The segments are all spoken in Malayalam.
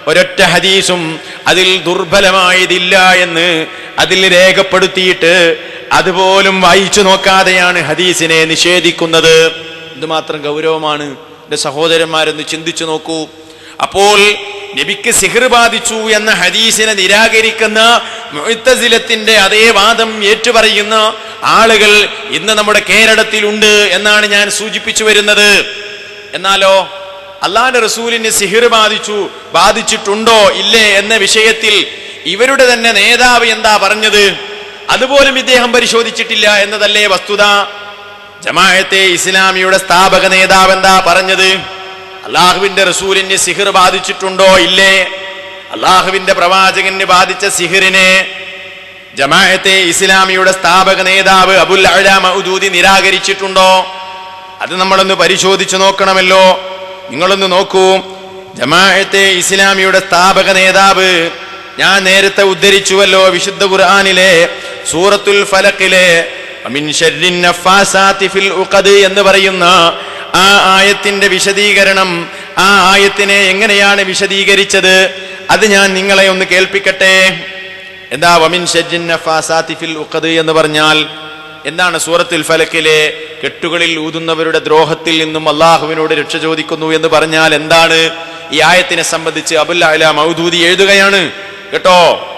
ഒരൊറ്റ ഹദീസും അതിൽ ദുർബലമായതില്ല എന്ന് അതിൽ രേഖപ്പെടുത്തിയിട്ട് അതുപോലും വായിച്ചു നോക്കാതെയാണ് ഹദീസിനെ നിഷേധിക്കുന്നത് ഇത് മാത്രം ഗൗരവമാണ് എന്റെ സഹോദരന്മാരൊന്ന് ചിന്തിച്ചു നോക്കൂ അപ്പോൾ നബിക്ക് സിഹിർ ബാധിച്ചു എന്ന ഹദീസിനെ നിരാകരിക്കുന്ന മുഅ്തസിലത്തിന്റെ അതേ വാദം ഏറ്റുപറയുന്ന ആളുകൾ ഇന്ന് നമ്മുടെ കേരളത്തിലുണ്ട് എന്നാണ് ഞാൻ സൂചിപ്പിച്ചു വരുന്നത് എന്നാലോ അള്ളാന്റെ റസൂലിന് സിഹിർ ബാധിച്ചു ബാധിച്ചിട്ടുണ്ടോ ഇല്ലേ എന്ന വിഷയത്തിൽ ഇവരുടെ തന്നെ നേതാവ് എന്താ പറഞ്ഞത് അതുപോലും ഇദ്ദേഹം പരിശോധിച്ചിട്ടില്ല എന്നതല്ലേ വസ്തുത ജമാഅത്തെ ഇസ്ലാമിയുടെ സ്ഥാപക നേതാവ് എന്താ പറഞ്ഞത് അള്ളാഹുവിന്റെ റസൂലിന് സിഹിർ ബാധിച്ചിട്ടുണ്ടോ ഇല്ലേ അള്ളാഹുവിന്റെ പ്രവാചകന് ബാധിച്ച സിഹിറിനെ ജമാഅത്തെ ഇസ്ലാമിയുടെ സ്ഥാപക നേതാവ് അബുൽ അഴ മൗദൂദി നിരാകരിച്ചിട്ടുണ്ടോ അത് നമ്മളൊന്ന് പരിശോധിച്ചു നോക്കണമല്ലോ നിങ്ങളൊന്ന് നോക്കൂ ജമാഅത്തെ ഇസ്ലാമിയുടെ സ്ഥാപക നേതാവ് ഞാൻ നേരത്തെ ഉദ്ധരിച്ചുവല്ലോ വിശുദ്ധ ഖുർആനിലെ സൂറത്തുൽ ഫലക്കിലെ വമിൻ ശർരിൻ നഫാസാത്തി ഫിൽ ഉഖദ് എന്ന് പറയുന്ന ആ ആയത്തിന്റെ വിശദീകരണം ആ ആയത്തിനെ എങ്ങനെയാണ് വിശദീകരിച്ചത് അത് ഞാൻ നിങ്ങളെ ഒന്ന് കേൾപ്പിക്കട്ടെ എന്താ വമിൻ ഷജ്ജിൻ നഫാസാത്തി ഫിൽ ഉഖദ് എന്ന് പറഞ്ഞാൽ എന്താണ് സൂറത്തുൽ ഫലക്കിലെ കെട്ടുകളിൽ ഊതുന്നവരുടെ ദ്രോഹത്തിൽ നിന്നും അള്ളാഹുവിനോട് രക്ഷ ചോദിക്കുന്നു എന്ന് പറഞ്ഞാൽ എന്താണ് ഈ ആയത്തിനെ സംബന്ധിച്ച് അബുൽ അല മൗദൂദി എഴുതുകയാണ് കേട്ടോ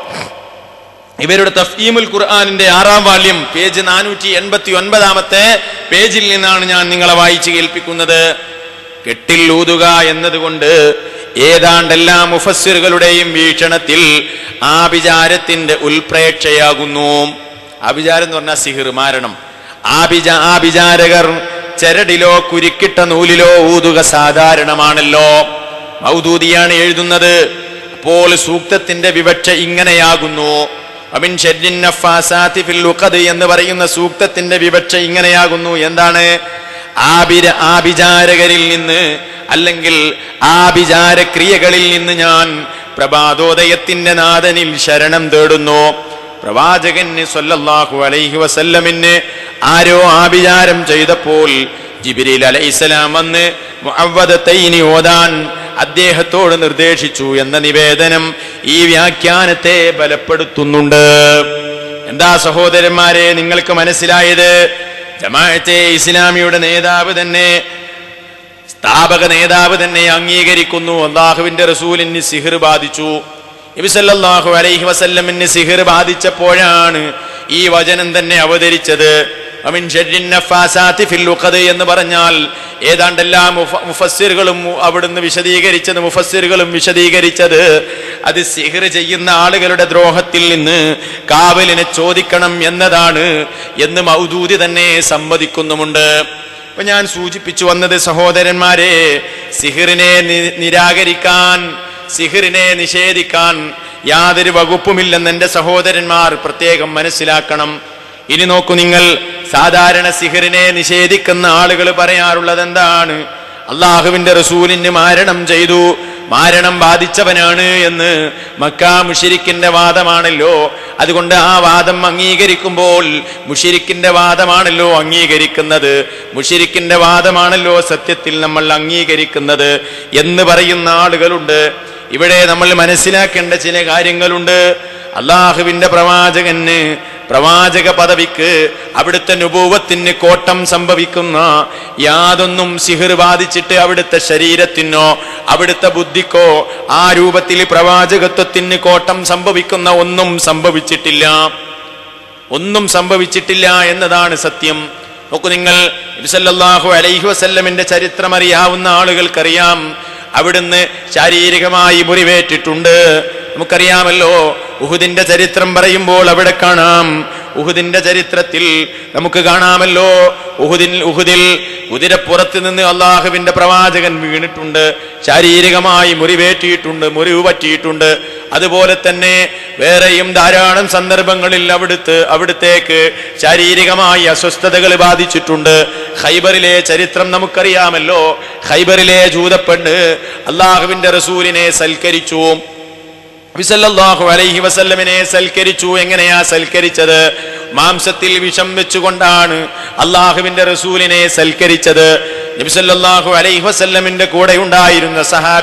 ഇവരുടെ തഫീമുൽ ഖുർആാനിന്റെ ആറാം വാല്യം പേജ് നാനൂറ്റി എൺപത്തി ഒൻപതാമത്തെ പേജിൽ നിന്നാണ് ഞാൻ നിങ്ങളെ വായിച്ചു കേൾപ്പിക്കുന്നത് കെട്ടിൽ ഊതുക എന്നതുകൊണ്ട് ഏതാണ്ടെല്ലാ മുഫസ്സിറുകളുടെയും വീക്ഷണത്തിൽ ആഭിചാരത്തിന്റെ ഉൽപ്രേക്ഷയാകുന്നു ആഭിചാരം എന്ന് പറഞ്ഞാൽ സിഹിർ മാരണം ആഭിച ആഭിചാരകർ ചരടിലോ കുരുക്കിട്ട നൂലിലോ ഊതുക സാധാരണമാണല്ലോ മൗദൂദിയാണ് എഴുതുന്നത് അപ്പോൾ സൂക്തത്തിന്റെ വിവക്ഷ ഇങ്ങനെയാകുന്നു അമിൻ ഷെരിൻ നഫാസാത്തി ഫിൽ ഉഖദ് എന്ന് പറയുന്ന സൂക്തത്തിന്റെ വിവക്ഷ ഇങ്ങനെയാകുന്നു എന്താണ് ആഭിര ആഭിചാരകരിൽ നിന്ന് അല്ലെങ്കിൽ ആഭിചാര ക്രിയകളിൽ നിന്ന് ഞാൻ പ്രഭാതോദയത്തിന്റെ നാഥനിൽ ശരണം തേടുന്നു പ്രവാചകന് സല്ലല്ലാഹു അലൈഹി വസല്ലമിന് ആരോ ആഭിചാരം ചെയ്തപ്പോൾ ജിബിരിൽ അലൈഹിസ്സലാം വന്ന് മുഅവ്വദത്തൈനി ഓതാൻ അദ്ദേഹത്തോട് നിർദ്ദേശിച്ചു എന്ന നിവേദനം ഈ വ്യാഖ്യാനത്തെ ബലപ്പെടുത്തുന്നുണ്ട് എന്താ സഹോദരന്മാരെ നിങ്ങൾക്ക് മനസ്സിലായത് ജമാഅത്തെ ഇസ്ലാമിയുടെ നേതാവ് തന്നെ സ്ഥാപക നേതാവ് തന്നെ അംഗീകരിക്കുന്നു അള്ളാഹുവിന്റെ റസൂലിന് സിഹിർ ബാധിച്ചു നബിസല്ലാഹു അലൈഹി വസല്ലമിന് സിഹിർ ബാധിച്ചപ്പോഴാണ് ഈ വചനം തന്നെ അവതരിച്ചത് അമിൻ ഷർരിൻ നഫാസാത്തി ഫിൽ ഉഖദ് എന്ന് പറഞ്ഞാൽ ഏതാണ്ടെല്ലാ മുഫ- മുഫസ്സിറുകളും അവിടുന്ന് വിശദീകരിച്ചത് മുഫസ്സിറുകളും വിശദീകരിച്ചത് അത് സിഹിർ ചെയ്യുന്ന ആളുകളുടെ ദ്രോഹത്തിൽ നിന്ന് കാവലിനെ ചോദിക്കണം എന്നതാണ് എന്ന് മൗദൂദി തന്നെ സമ്മതിക്കുന്നുമുണ്ട് അപ്പൊ ഞാൻ സൂചിപ്പിച്ചു വന്നത് സഹോദരന്മാരെ സിഹിറിനെ നി- നിരാകരിക്കാൻ സിഹിറിനെ നിഷേധിക്കാൻ യാതൊരു വകുപ്പുമില്ലെന്ന് എന്റെ സഹോദരന്മാർ പ്രത്യേകം മനസ്സിലാക്കണം ഇനി നോക്കൂ നിങ്ങൾ സാധാരണ സിഹിറിനെ നിഷേധിക്കുന്ന ആളുകൾ പറയാറുള്ളത് എന്താണ് അള്ളാഹുവിന്റെ റസൂലിന് മാരണം ചെയ്തു മാരണം ബാധിച്ചവനാണ് എന്ന് മക്കാ മുഷിരിക്കിന്റെ വാദമാണല്ലോ അതുകൊണ്ട് ആ വാദം അംഗീകരിക്കുമ്പോൾ മുഷിരിക്കിന്റെ വാദമാണല്ലോ അംഗീകരിക്കുന്നത് മുഷിരിക്കിന്റെ വാദമാണല്ലോ സത്യത്തിൽ നമ്മൾ അംഗീകരിക്കുന്നത് എന്ന് പറയുന്ന ആളുകളുണ്ട് ഇവിടെ നമ്മൾ മനസ്സിലാക്കേണ്ട ചില കാര്യങ്ങളുണ്ട് അള്ളാഹുവിന്റെ പ്രവാചകന് പ്രവാചക പദവിക്ക് അവിടുത്തെ നുപൂവത്തിന് കോട്ടം സംഭവിക്കുന്ന യാതൊന്നും സിഹിർ ബാധിച്ചിട്ട് അവിടുത്തെ ശരീരത്തിനോ അവിടുത്തെ ബുദ്ധിക്കോ ആ രൂപത്തിൽ പ്രവാചകത്വത്തിന് കോട്ടം സംഭവിക്കുന്ന ഒന്നും സംഭവിച്ചിട്ടില്ല ഒന്നും സംഭവിച്ചിട്ടില്ല എന്നതാണ് സത്യം നോക്കൂ നിങ്ങൾ നബിസല്ലാഹു അലൈഹി വസല്ലമിന്റെ ചരിത്രം അറിയാവുന്ന ആളുകൾക്കറിയാം അവിടുന്ന് ശാരീരികമായി മുറിവേറ്റിട്ടുണ്ട് നമുക്കറിയാമല്ലോ ഉഹുദിന്റെ ചരിത്രം പറയുമ്പോൾ അവിടെ കാണാം ഉഹുദിന്റെ ചരിത്രത്തിൽ നമുക്ക് കാണാമല്ലോ ഉഹുദിൻ ഉഹുദിൽ കുതിരപ്പുറത്ത് നിന്ന് അള്ളാഹുവിന്റെ പ്രവാചകൻ വീണിട്ടുണ്ട് ശാരീരികമായി മുറിവേറ്റിയിട്ടുണ്ട് മുറിവ് പറ്റിയിട്ടുണ്ട് അതുപോലെ തന്നെ വേറെയും ധാരാളം സന്ദർഭങ്ങളിൽ അവിടുത്ത് അവിടുത്തേക്ക് ശാരീരികമായി അസ്വസ്ഥതകൾ ബാധിച്ചിട്ടുണ്ട് ഖൈബറിലെ ചരിത്രം നമുക്കറിയാമല്ലോ ഖൈബറിലെ ജൂതപ്പെണ്ണ് അള്ളാഹുവിന്റെ റസൂലിനെ സൽക്കരിച്ചു നബിസല്ലാഹു അലൈഹി വസല്ലമിനെ സൽക്കരിച്ചു എങ്ങനെയാ സൽക്കരിച്ചത് മാംസത്തിൽ വിഷം വെച്ചുകൊണ്ടാണ് അള്ളാഹുവിന്റെ റസൂലിനെ സൽക്കരിച്ചത് നബിസല്ലാഹു അലൈഹി വസല്ലമിന്റെ കൂടെ ഉണ്ടായിരുന്ന സഹാബി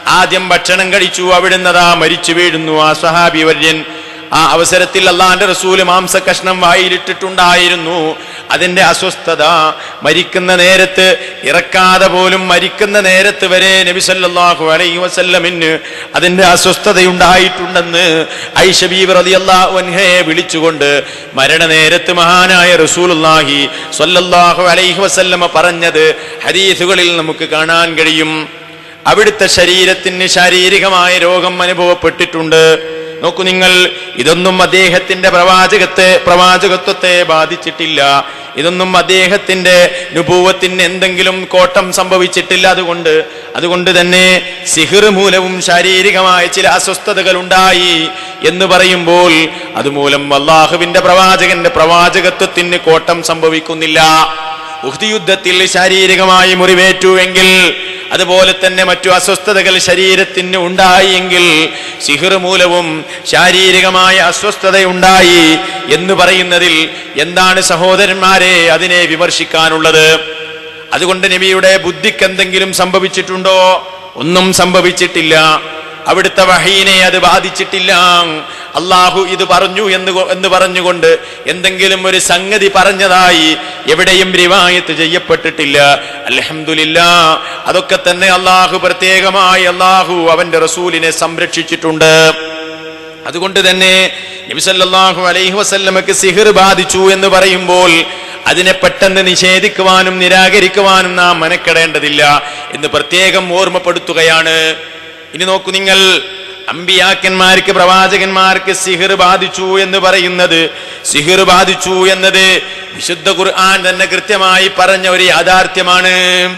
ആദ്യം ഭക്ഷണം കഴിച്ചു അവിടുന്നതാ മരിച്ചു വീഴുന്നു ആ സഹാബി വര്യൻ ആ അവസരത്തിൽ അള്ളാന്റെ റസൂല് മാംസ കഷ്ണം വായിലിട്ടിട്ടുണ്ടായിരുന്നു അതിന്റെ അസ്വസ്ഥത മരിക്കുന്ന നേരത്ത് ഇറക്കാതെ പോലും മരിക്കുന്ന നേരത്ത് വരെ നബി സല്ലല്ലാഹു അലൈഹി വസല്ലമിന് അതിന്റെ അസ്വസ്ഥതയുണ്ടായിട്ടുണ്ടെന്ന് ഐഷബീബ് റളിയല്ലാഹു അൻഹയെ വിളിച്ചുകൊണ്ട് മരണനേരത്ത് മഹാനായ റസൂലുള്ളാഹി സ്വല്ലല്ലാഹു അലൈഹി വസല്ലമ പറഞ്ഞത് ഹദീസുകളിൽ നമുക്ക് കാണാൻ കഴിയും അവിടുത്തെ ശരീരത്തിന് ശാരീരികമായ രോഗം അനുഭവപ്പെട്ടിട്ടുണ്ട് നോക്കൂ നിങ്ങൾ ഇതൊന്നും അദ്ദേഹത്തിന്റെ പ്രവാചകത്തെ പ്രവാചകത്വത്തെ ബാധിച്ചിട്ടില്ല ഇതൊന്നും അദ്ദേഹത്തിന്റെ നുപൂവത്തിന് എന്തെങ്കിലും കോട്ടം സംഭവിച്ചിട്ടില്ല അതുകൊണ്ട് അതുകൊണ്ട് തന്നെ സിഹിർ മൂലവും ശാരീരികമായ ചില അസ്വസ്ഥതകൾ ഉണ്ടായി എന്ന് പറയുമ്പോൾ അതുമൂലം അള്ളാഹുവിന്റെ പ്രവാചകന്റെ പ്രവാചകത്വത്തിന് കോട്ടം സംഭവിക്കുന്നില്ല ഉഹ്ദ് യുദ്ധത്തിൽ ശാരീരികമായി മുറിവേറ്റുവെങ്കിൽ അതുപോലെ തന്നെ മറ്റു അസ്വസ്ഥതകൾ ശരീരത്തിന് ഉണ്ടായി എങ്കിൽ സിഹിർ മൂലവും ശാരീരികമായ അസ്വസ്ഥതയുണ്ടായി എന്ന് പറയുന്നതിൽ എന്താണ് സഹോദരന്മാരെ അതിനെ വിമർശിക്കാനുള്ളത് അതുകൊണ്ട് നബിയുടെ ബുദ്ധിക്ക് എന്തെങ്കിലും സംഭവിച്ചിട്ടുണ്ടോ ഒന്നും സംഭവിച്ചിട്ടില്ല അവിടുത്തെ വഹീനെ അത് ബാധിച്ചിട്ടില്ല അള്ളാഹു ഇത് പറഞ്ഞു എന്ന് കൊ- എന്ന് പറഞ്ഞുകൊണ്ട് എന്തെങ്കിലും ഒരു സംഗതി പറഞ്ഞതായി എവിടെയും റിവായത്ത് ചെയ്യപ്പെട്ടിട്ടില്ല അൽഹംദുലില്ല അതൊക്കെ തന്നെ അള്ളാഹു പ്രത്യേകമായി അള്ളാഹു അവന്റെ റസൂലിനെ സംരക്ഷിച്ചിട്ടുണ്ട് അതുകൊണ്ട് തന്നെ നബിസല്ലാഹു അലൈഹി വസല്ലമക്ക് സിഹിർ ബാധിച്ചു എന്ന് പറയുമ്പോൾ അതിനെ പെട്ടെന്ന് നിഷേധിക്കുവാനും നിരാകരിക്കുവാനും നാം മനക്കെടേണ്ടതില്ല എന്ന് പ്രത്യേകം ഓർമ്മപ്പെടുത്തുകയാണ് ഇനി നോക്കൂ നിങ്ങൾ അമ്പിയാക്കന്മാർക്ക് പ്രവാചകന്മാർക്ക് സിഹിർ ബാധിച്ചു എന്ന് പറയുന്നത് സിഹിർ ബാധിച്ചു എന്നത് വിശുദ്ധ ഖുർആൻ തന്നെ കൃത്യമായി പറഞ്ഞ ഒരു യാഥാർത്ഥ്യമാണ്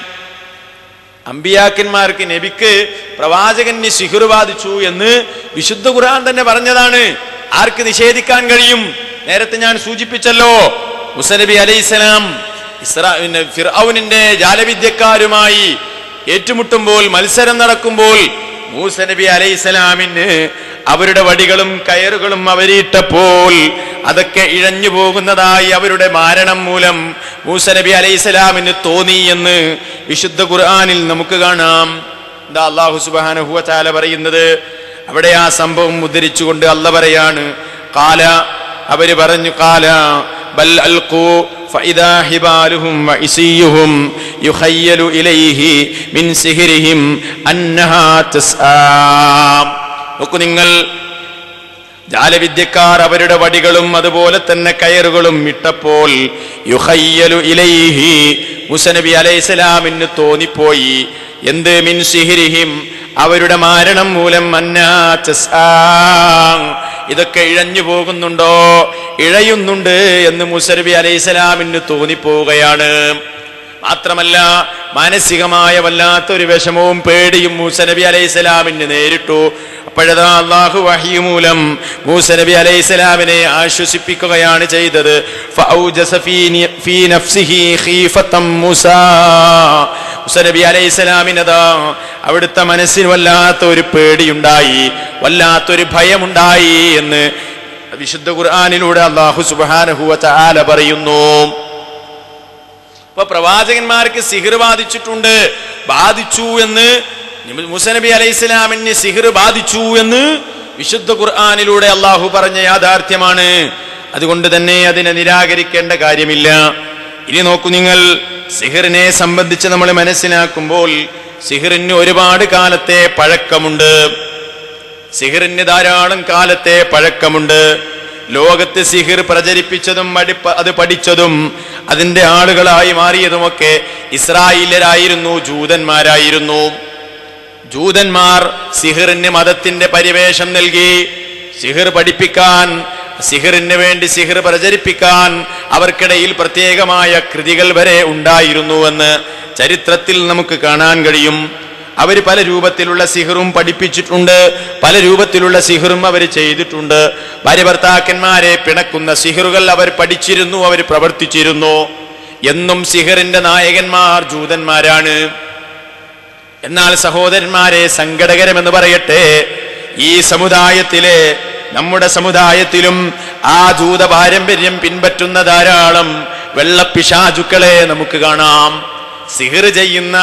അമ്പിയാക്കന്മാർക്ക് നബിക്ക് പ്രവാചകന് സിഹിർ ബാധിച്ചു എന്ന് വിശുദ്ധ ഖുർആൻ തന്നെ പറഞ്ഞതാണ് ആർക്ക് നിഷേധിക്കാൻ കഴിയും നേരത്തെ ഞാൻ സൂചിപ്പിച്ചല്ലോ മുസനബി അലൈഹിസ്സലാം ഇസ്രാ പിന്നെ ഫിർഔനിന്റെ ജാലവിദ്യക്കാരുമായി ഏറ്റുമുട്ടുമ്പോൾ മത്സരം നടക്കുമ്പോൾ മൂസ നബി അലൈഹിസ്സലാമിന് അവരുടെ വടികളും കയറുകളും അവരിട്ടപ്പോൾ അതൊക്കെ ഇഴഞ്ഞു പോകുന്നതായി അവരുടെ മാരണം മൂലം മൂസ നബി അലൈഹിസ്സലാമിന് തോന്നി എന്ന് വിശുദ്ധ ഖുർആനിൽ നമുക്ക് കാണാം എന്താ അള്ളാഹു സുബ്ഹാനഹു വ തആല പറയുന്നത് അവിടെ ആ സംഭവം ഉദ്ധരിച്ചുകൊണ്ട് അല്ല പറയാണ് കാല അവര് പറഞ്ഞു കാല ബൽ അൽഖൂ فإذا حبالهم وعصيهم يخيل إليه من سحرهم أنها تسعى നോക്കൂ നിങ്ങൾ ജാലവിദ്യക്കാർ അവരുടെ വടികളും അതുപോലെ തന്നെ കയറുകളും ഇട്ടപ്പോൾ യുഹയ്യലു ഇലൈഹി മുസനബി അലൈഹിസ്സലാമിന് തോന്നിപ്പോയി എന്ത് മിൻ സിഹിരിഹിം അവരുടെ മാരണം മൂലം അന്നാ തസ്ആ. ഇതൊക്കെ ഇഴഞ്ഞു പോകുന്നുണ്ടോ ഇഴയുന്നുണ്ട് എന്ന് മുസനബി അലൈഹിസ്സലാമിന് തോന്നിപ്പോവുകയാണ് മാത്രമല്ല മാനസികമായ വല്ലാത്തൊരു വിഷമവും പേടിയും മൂസനബി അലൈഹിസ്സലാമിന് നേരിട്ടു അപ്പോഴതാ അള്ളാഹു വഹി മൂലം മൂസനബി അലൈഹിസ്സലാമിനെ ആശ്വസിപ്പിക്കുകയാണ് ചെയ്തത് ഫഔജസ ഫീ നി- ഫീ നഫ്സിഹി ഖീഫത്തം മൂസാ. മൂസനബി അലൈഹിസ്സലാമിനതാ അവിടുത്തെ മനസ്സിൽ വല്ലാത്ത ഒരു പേടിയുണ്ടായി വല്ലാത്തൊരു ഭയമുണ്ടായി എന്ന് വിശുദ്ധ ഖുർആാനിലൂടെ അള്ളാഹു സുബ്ഹാനഹു വ തആല പറയുന്നു അപ്പൊ പ്രവാചകന്മാർക്ക് സിഹിർ ബാധിച്ചിട്ടുണ്ട് ബാധിച്ചു എന്ന് മുസനബി അലൈഹി ഇസ്ലാമിന് സിഹിർ ബാധിച്ചു എന്ന് വിശുദ്ധ ഖുർആാനിലൂടെ അള്ളാഹു പറഞ്ഞ യാഥാർത്ഥ്യമാണ് അതുകൊണ്ട് തന്നെ അതിനെ നിരാകരിക്കേണ്ട കാര്യമില്ല ഇനി നോക്കൂ നിങ്ങൾ സിഹിറിനെ സംബന്ധിച്ച് നമ്മൾ മനസ്സിലാക്കുമ്പോൾ സിഹിറിന് ഒരുപാട് കാലത്തെ പഴക്കമുണ്ട് സിഹിറിന് ധാരാളം കാലത്തെ പഴക്കമുണ്ട് ലോകത്ത് സിഹിർ പ്രചരിപ്പിച്ചതും അടിപ്പ- അത് പഠിച്ചതും അതിന്റെ ആളുകളായി മാറിയതുമൊക്കെ ഇസ്രായേലരായിരുന്നു ജൂതന്മാരായിരുന്നു ജൂതന്മാർ സിഹിറിന് മതത്തിന്റെ പരിവേഷം നൽകി സിഹിർ പഠിപ്പിക്കാൻ സിഹിറിന് വേണ്ടി സിഹിർ പ്രചരിപ്പിക്കാൻ അവർക്കിടയിൽ പ്രത്യേകമായ കൃതികൾ വരെ ഉണ്ടായിരുന്നുവെന്ന് ചരിത്രത്തിൽ നമുക്ക് കാണാൻ കഴിയും അവർ പല രൂപത്തിലുള്ള സിഹിറും പഠിപ്പിച്ചിട്ടുണ്ട് പല രൂപത്തിലുള്ള സിഹിറും അവർ ചെയ്തിട്ടുണ്ട് ഭാര്യ ഭർത്താക്കന്മാരെ പിണക്കുന്ന സിഹിറുകൾ അവർ പഠിച്ചിരുന്നു അവർ പ്രവർത്തിച്ചിരുന്നു എന്നും സിഹിറിന്റെ നായകന്മാർ ജൂതന്മാരാണ് എന്നാൽ സഹോദരന്മാരെ സങ്കടകരമെന്ന് പറയട്ടെ ഈ സമുദായത്തിലെ നമ്മുടെ സമുദായത്തിലും ആ ജൂത പാരമ്പര്യം പിൻപറ്റുന്ന ധാരാളം വെള്ളപ്പിശാചുക്കളെ നമുക്ക് കാണാം സിഹിർ ചെയ്യുന്ന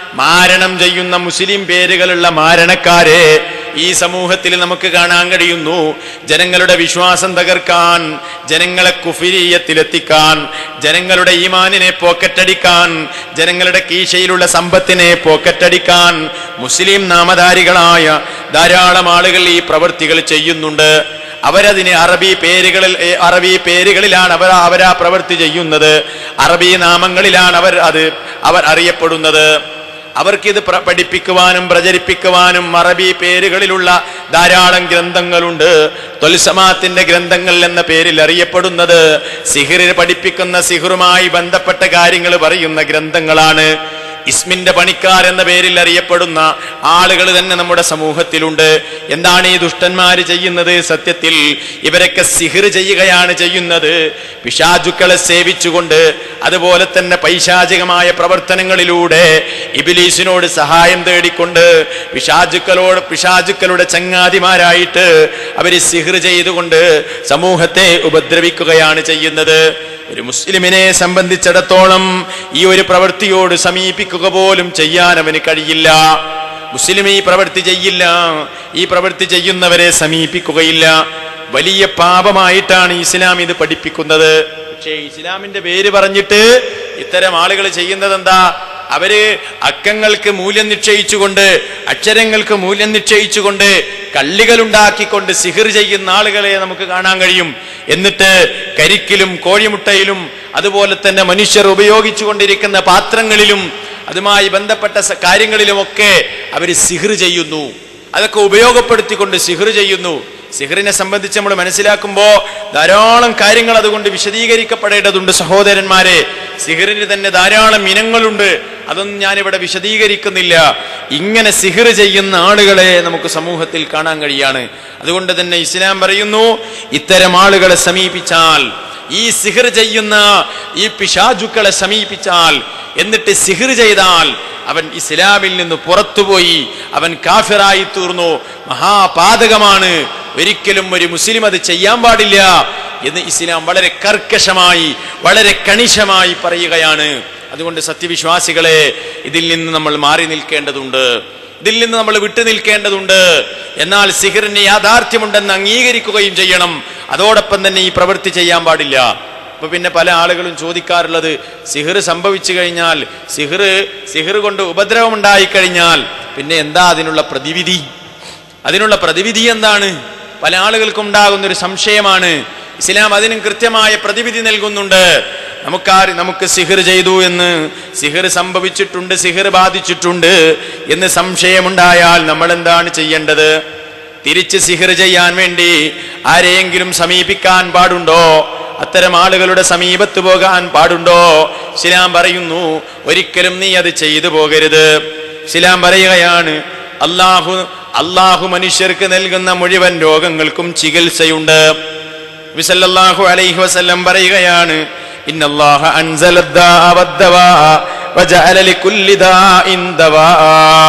മാരണം ചെയ്യുന്ന മുസ്ലിം പേരുകളുള്ള മാരണക്കാരെ ഈ സമൂഹത്തിൽ നമുക്ക് കാണാൻ കഴിയുന്നു ജനങ്ങളുടെ വിശ്വാസം തകർക്കാൻ ജനങ്ങളെ കുഫിരീയത്തിലെത്തിക്കാൻ ജനങ്ങളുടെ ഈമാനിനെ പോക്കറ്റടിക്കാൻ ജനങ്ങളുടെ കീശയിലുള്ള സമ്പത്തിനെ പോക്കറ്റടിക്കാൻ മുസ്ലിം നാമധാരികളായ ധാരാളം ആളുകൾ ഈ പ്രവൃത്തികൾ ചെയ്യുന്നുണ്ട് അവരതിന് അറബി പേരുകളിൽ ഏ, അറബി പേരുകളിലാണ് അവർ അവരാ പ്രവൃത്തി ചെയ്യുന്നത് അറബി നാമങ്ങളിലാണ് അവർ അത് അവർ അറിയപ്പെടുന്നത് അവർക്കിത് പ്ര- പഠിപ്പിക്കുവാനും പ്രചരിപ്പിക്കുവാനും അറബി പേരുകളിലുള്ള ധാരാളം ഗ്രന്ഥങ്ങളുണ്ട് തൊൽസമാത്തിന്റെ ഗ്രന്ഥങ്ങൾ എന്ന പേരിൽ അറിയപ്പെടുന്നത് സിഹിറിന് പഠിപ്പിക്കുന്ന സിഹിറുമായി ബന്ധപ്പെട്ട കാര്യങ്ങൾ പറയുന്ന ഗ്രന്ഥങ്ങളാണ് ഇസ്മിന്റെ പണിക്കാർ എന്ന പേരിൽ അറിയപ്പെടുന്ന ആളുകൾ തന്നെ നമ്മുടെ സമൂഹത്തിലുണ്ട് എന്താണ് ഈ ദുഷ്ടന്മാര് ചെയ്യുന്നത് സത്യത്തിൽ ഇവരൊക്കെ സിഹിർ ചെയ്യുകയാണ് ചെയ്യുന്നത് പിശാചുക്കളെ സേവിച്ചുകൊണ്ട് അതുപോലെ തന്നെ പൈശാചികമായ പ്രവർത്തനങ്ങളിലൂടെ ഇബിലീസിനോട് സഹായം തേടിക്കൊണ്ട് പിശാചുക്കളോട് പിശാചുക്കളുടെ ചങ്ങാതിമാരായിട്ട് അവര് സിഹിർ ചെയ്തുകൊണ്ട് സമൂഹത്തെ ഉപദ്രവിക്കുകയാണ് ചെയ്യുന്നത് ഒരു മുസ്ലിമിനെ സംബന്ധിച്ചിടത്തോളം ഈ ഒരു പ്രവൃത്തിയോട് സമീപിക്കുക പോലും ചെയ്യാൻ അവന് കഴിയില്ല മുസ്ലിം ഈ പ്രവൃത്തി ചെയ്യില്ല ഈ പ്രവൃത്തി ചെയ്യുന്നവരെ സമീപിക്കുകയില്ല വലിയ പാപമായിട്ടാണ് ഇസ്ലാം ഇത് പഠിപ്പിക്കുന്നത് പക്ഷേ ഇസ്ലാമിന്റെ പേര് പറഞ്ഞിട്ട് ഇത്തരം ആളുകൾ ചെയ്യുന്നത് എന്താ അവര് അക്കങ്ങൾക്ക് മൂല്യം നിശ്ചയിച്ചുകൊണ്ട് അക്ഷരങ്ങൾക്ക് മൂല്യം നിശ്ചയിച്ചുകൊണ്ട് കള്ളികൾ ഉണ്ടാക്കിക്കൊണ്ട് സിഹിർ ചെയ്യുന്ന ആളുകളെ നമുക്ക് കാണാൻ കഴിയും എന്നിട്ട് കരിക്കിലും കോഴിമുട്ടയിലും അതുപോലെ തന്നെ മനുഷ്യർ ഉപയോഗിച്ചു കൊണ്ടിരിക്കുന്ന പാത്രങ്ങളിലും അതുമായി ബന്ധപ്പെട്ട സ- കാര്യങ്ങളിലുമൊക്കെ അവർ സിഹിർ ചെയ്യുന്നു അതൊക്കെ ഉപയോഗപ്പെടുത്തിക്കൊണ്ട് സിഹിർ ചെയ്യുന്നു സിഹിറിനെ സംബന്ധിച്ച് നമ്മൾ മനസ്സിലാക്കുമ്പോൾ ധാരാളം കാര്യങ്ങൾ അതുകൊണ്ട് വിശദീകരിക്കപ്പെടേണ്ടതുണ്ട് സഹോദരന്മാരെ സിഹിറിന് തന്നെ ധാരാളം ഇനങ്ങളുണ്ട് അതൊന്നും ഞാനിവിടെ വിശദീകരിക്കുന്നില്ല ഇങ്ങനെ സിഹിർ ചെയ്യുന്ന ആളുകളെ നമുക്ക് സമൂഹത്തിൽ കാണാൻ കഴിയാണ് അതുകൊണ്ട് തന്നെ ഇസ്ലാം പറയുന്നു ഇത്തരം ആളുകളെ സമീപിച്ചാൽ ഈ സിഹിർ ചെയ്യുന്ന ഈ പിശാചുക്കളെ സമീപിച്ചാൽ എന്നിട്ട് സിഹിർ ചെയ്താൽ അവൻ ഇസ്ലാമിൽ നിന്ന് പുറത്തുപോയി അവൻ കാഫിറായി തീർന്നു മഹാപാതകമാണ് ഒരിക്കലും ഒരു മുസ്ലിം അത് ചെയ്യാൻ പാടില്ല എന്ന് ഇസ്ലാം വളരെ കർക്കശമായി വളരെ കണിശമായി പറയുകയാണ് അതുകൊണ്ട് സത്യവിശ്വാസികളെ ഇതിൽ നിന്ന് നമ്മൾ മാറി നിൽക്കേണ്ടതുണ്ട് ഇതിൽ നിന്ന് നമ്മൾ വിട്ടു നിൽക്കേണ്ടതുണ്ട് എന്നാൽ സിഹിറിന് യാഥാർത്ഥ്യമുണ്ടെന്ന് അംഗീകരിക്കുകയും ചെയ്യണം അതോടൊപ്പം തന്നെ ഈ പ്രവൃത്തി ചെയ്യാൻ പാടില്ല ഇപ്പൊ പിന്നെ പല ആളുകളും ചോദിക്കാറുള്ളത് സിഹിർ സംഭവിച്ചു കഴിഞ്ഞാൽ സിഹിർ സിഹിർ കൊണ്ട് ഉപദ്രവം ഉണ്ടായി കഴിഞ്ഞാൽ പിന്നെ എന്താ അതിനുള്ള പ്രതിവിധി അതിനുള്ള പ്രതിവിധി എന്താണ് പല ആളുകൾക്കും ഉണ്ടാകുന്ന ഒരു സംശയമാണ് ഇസ്ലാം അതിനും കൃത്യമായ പ്രതിവിധി നൽകുന്നുണ്ട് നമുക്കാര് നമുക്ക് സിഹിർ ചെയ്തു എന്ന് സിഹിർ സംഭവിച്ചിട്ടുണ്ട് സിഹിർ ബാധിച്ചിട്ടുണ്ട് എന്ന് സംശയമുണ്ടായാൽ നമ്മൾ എന്താണ് ചെയ്യേണ്ടത് തിരിച്ച് സിഹിർ ചെയ്യാൻ വേണ്ടി ആരെയെങ്കിലും സമീപിക്കാൻ പാടുണ്ടോ അത്തരം ആളുകളുടെ സമീപത്ത് പോകാൻ പാടുണ്ടോ ഇസ്ലാം പറയുന്നു ഒരിക്കലും നീ അത് ചെയ്തു പോകരുത് ഇസ്ലാം പറയുകയാണ് അള്ളാഹു അള്ളാഹു മനുഷ്യർക്ക് നൽകുന്ന മുഴുവൻ രോഗങ്ങൾക്കും ചികിത്സയുണ്ട് വിസല്ലല്ലാഹു അലൈഹി വസല്ലം പറയുകയാണ് ഇന്നല്ലാഹ അൻസല الداء والدواء وجعل لكل داء دواء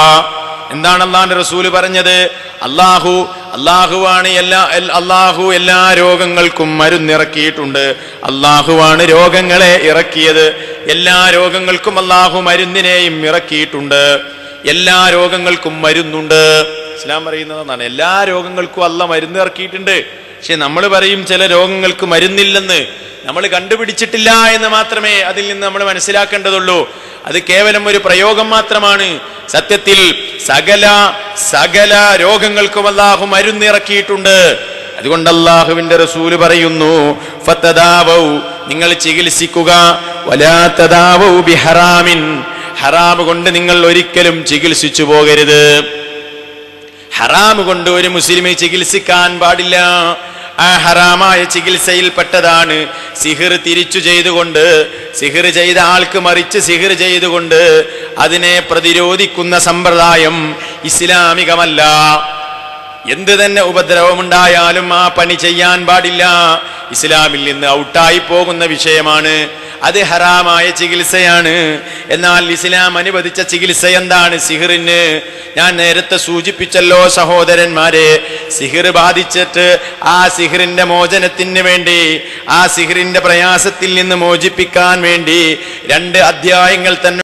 എന്താണ് അള്ളാന്റെ റസൂല് പറഞ്ഞത് അള്ളാഹു അള്ളാഹുവാണ് എല്ലാ എൽ- അള്ളാഹു എല്ലാ രോഗങ്ങൾക്കും മരുന്നിറക്കിയിട്ടുണ്ട് അള്ളാഹുവാണ് രോഗങ്ങളെ ഇറക്കിയത് എല്ലാ രോഗങ്ങൾക്കും അള്ളാഹു മരുന്നിനെയും ഇറക്കിയിട്ടുണ്ട് എല്ലാ രോഗങ്ങൾക്കും മരുന്നുണ്ട് ഇസ്ലാം പറയുന്നതാണ് എല്ലാ രോഗങ്ങൾക്കും അല്ല മരുന്ന് ഇറക്കിയിട്ടുണ്ട് പക്ഷെ നമ്മൾ പറയും ചില രോഗങ്ങൾക്ക് മരുന്നില്ലെന്ന് നമ്മൾ കണ്ടുപിടിച്ചിട്ടില്ല എന്ന് മാത്രമേ അതിൽ നിന്ന് നമ്മൾ മനസ്സിലാക്കേണ്ടതുള്ളൂ അത് കേവലം ഒരു പ്രയോഗം മാത്രമാണ് സത്യത്തിൽ സകല സകല രോഗങ്ങൾക്കും അള്ളാഹു മരുന്നിറക്കിയിട്ടുണ്ട് അതുകൊണ്ട് അള്ളാഹുവിന്റെ റസൂല് പറയുന്നു ഫത്തദാവൗ നിങ്ങൾ ചികിത്സിക്കുക വലാ തദാവൗ ബിഹറാമിൻ ഹറാം കൊണ്ട് നിങ്ങൾ ഒരിക്കലും ചികിത്സിച്ചു പോകരുത് ഹറാം കൊണ്ട് ഒരു മുസ്ലിമെ ചികിത്സിക്കാൻ പാടില്ല ആ ഹറാമായ ചികിത്സയിൽപ്പെട്ടതാണ് സിഹിർ തിരിച്ചു ചെയ്തുകൊണ്ട് സിഹിർ ചെയ്ത ആൾക്ക് മറിച്ച് സിഹിർ ചെയ്തുകൊണ്ട് അതിനെ പ്രതിരോധിക്കുന്ന സമ്പ്രദായം ഇസ്ലാമികമല്ല എന്ത് തന്നെ ഉപദ്രവമുണ്ടായാലും ആ പണി ചെയ്യാൻ പാടില്ല ഇസ്ലാമിൽ നിന്ന് ഔട്ടായി പോകുന്ന വിഷയമാണ് അത് ഹറാമായ ചികിത്സയാണ് എന്നാൽ ഇസ്ലാം അനുവദിച്ച ചികിത്സ എന്താണ് സിഹിറിന് ഞാൻ നേരത്തെ സൂചിപ്പിച്ചല്ലോ സഹോദരന്മാരെ സിഹിർ ബാധിച്ചിട്ട് ആ സിഹിറിന്റെ മോചനത്തിന് വേണ്ടി ആ സിഹിറിന്റെ പ്രയാസത്തിൽ നിന്ന് മോചിപ്പിക്കാൻ വേണ്ടി രണ്ട് അധ്യായങ്ങൾ തന്നെ